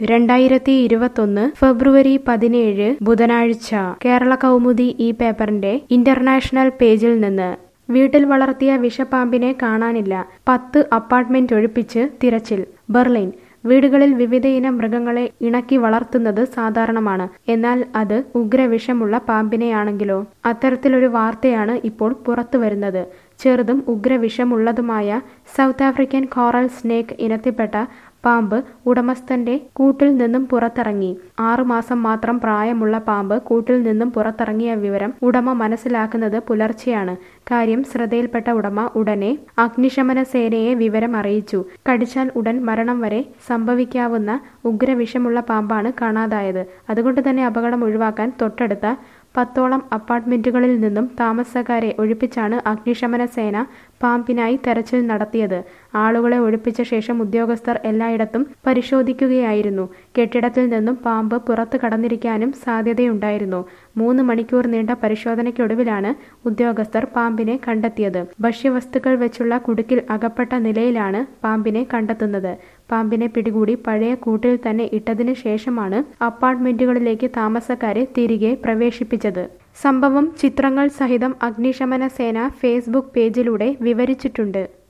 രണ്ടായിരത്തി ഇരുപത്തൊന്ന് ഫെബ്രുവരി പതിനേഴ് ബുധനാഴ്ച കേരള കൗമുദി ഈ പേപ്പറിന്റെ ഇന്റർനാഷണൽ പേജിൽ നിന്ന് വീട്ടിൽ വളർത്തിയ വിഷപ്പാമ്പിനെ കാണാനില്ല പത്ത് അപ്പാർട്ട്മെന്റ് ഒഴിപ്പിച്ച് തിരച്ചിൽ ബെർലിൻ വീടുകളിൽ വിവിധയിനം മൃഗങ്ങളെ ഇണക്കി വളർത്തുന്നത് സാധാരണമാണ് എന്നാൽ അത് ഉഗ്രവിഷമുള്ള പാമ്പിനെയാണെങ്കിലോ അത്തരത്തിലൊരു വാർത്തയാണ് ഇപ്പോൾ പുറത്തുവരുന്നത് ചെറുതും ഉഗ്രവിഷമുള്ളതുമായ സൗത്ത് ആഫ്രിക്കൻ കോറൽ സ്നേക്ക് ഇനത്തിൽപ്പെട്ട പാമ്പ് ഉടമസ്ഥന്റെ കൂട്ടിൽ നിന്നും പുറത്തിറങ്ങി ആറുമാസം മാത്രം പ്രായമുള്ള പാമ്പ് കൂട്ടിൽ നിന്നും പുറത്തിറങ്ങിയ വിവരം ഉടമ മനസ്സിലാക്കുന്നത് പുലർച്ചെയാണ് കാര്യം ശ്രദ്ധയിൽപ്പെട്ട ഉടമ ഉടനെ അഗ്നിശമന സേനയെ വിവരം അറിയിച്ചു കടിച്ചാൽ ഉടൻ മരണം വരെ സംഭവിക്കാവുന്ന ഉഗ്രവിഷമുള്ള പാമ്പാണ് കാണാതായത് അതുകൊണ്ട് തന്നെ അപകടം ഒഴിവാക്കാൻ തൊട്ടടുത്ത പത്തോളം അപ്പാർട്ട്മെന്റുകളിൽ നിന്നും താമസക്കാരെ ഒഴിപ്പിച്ചാണ് അഗ്നിശമന സേന പാമ്പിനായി തെരച്ചിൽ നടത്തിയത് ആളുകളെ ഒഴിപ്പിച്ച ശേഷം ഉദ്യോഗസ്ഥർ എല്ലായിടത്തും പരിശോധിക്കുകയായിരുന്നു കെട്ടിടത്തിൽ നിന്നും പാമ്പ് പുറത്തു കടന്നിരിക്കാനും സാധ്യതയുണ്ടായിരുന്നു മൂന്ന് മണിക്കൂർ നീണ്ട പരിശോധനയ്ക്കൊടുവിലാണ് ഉദ്യോഗസ്ഥർ പാമ്പിനെ കണ്ടെത്തിയത് ഭക്ഷ്യവസ്തുക്കൾ വെച്ചുള്ള കുടുക്കിൽ അകപ്പെട്ട നിലയിലാണ് പാമ്പിനെ കണ്ടെത്തുന്നത് പാമ്പിനെ പിടികൂടി പഴയ കൂട്ടിൽ തന്നെ ഇട്ടതിനു ശേഷമാണ് അപ്പാർട്ട്മെന്റുകളിലേക്ക് താമസക്കാരെ തിരികെ പ്രവേശിപ്പിച്ചത് സംഭവം ചിത്രങ്ങൾ സഹിതം അഗ്നിശമന സേന ഫേസ്ബുക്ക് പേജിലൂടെ വിവരിച്ചിട്ടുണ്ട്